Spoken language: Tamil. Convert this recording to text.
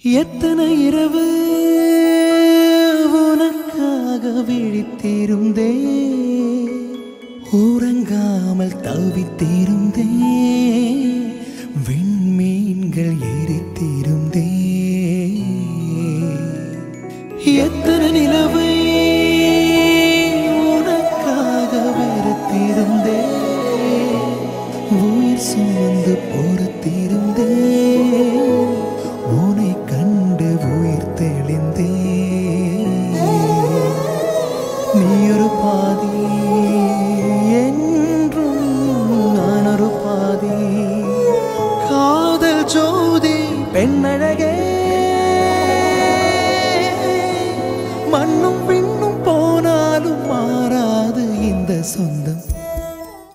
எத்தனை இரவு உனக்காக விழித்திருந்தே உறங்காமல் தவித்திருந்தே விண்மீன்கள் எரித்திருந்தே எத்தனை